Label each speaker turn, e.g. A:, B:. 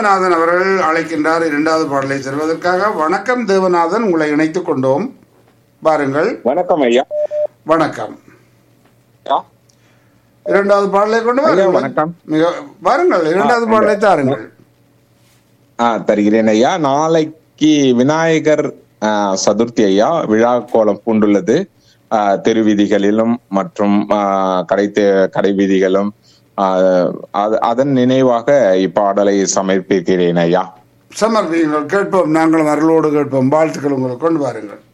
A: தேவநாதன் அவர்கள் அழைக்கின்றார் இரண்டாவது பாடலை செல்வதற்காக வணக்கம் தேவநாதன் உங்களை இணைத்துக் கொண்டோம் பாருங்கள்
B: வணக்கம் ஐயா
A: வணக்கம்
B: ஐயா,
A: இரண்டாவது பாடலை கொண்டு
B: ஐயா,
A: வாருங்கள்
B: வணக்கம்.
A: மிக வாருங்கள் இரண்டாவது
B: ஆ,
A: பாடலை தாருங்கள்
B: ஆ தருகிறேன் ஐயா நாளைக்கு விநாயகர் ஆ, சதுர்த்தி ஐயா விழா கோலம் பூண்டுள்ளது ஆ, தெரு வீதிகளிலும் மற்றும் ஆ, கடை தெ- கடை வீதிகளும் ஆ, அது- அதன் நினைவாக இப்பாடலை சமர்ப்பிக்கிறேன் ஐயா
A: சமர்ப்பியுங்கள் கேட்போம் நாங்களும் அருளோடு கேட்போம் வாழ்த்துக்கள் உங்களை கொண்டு வாருங்கள்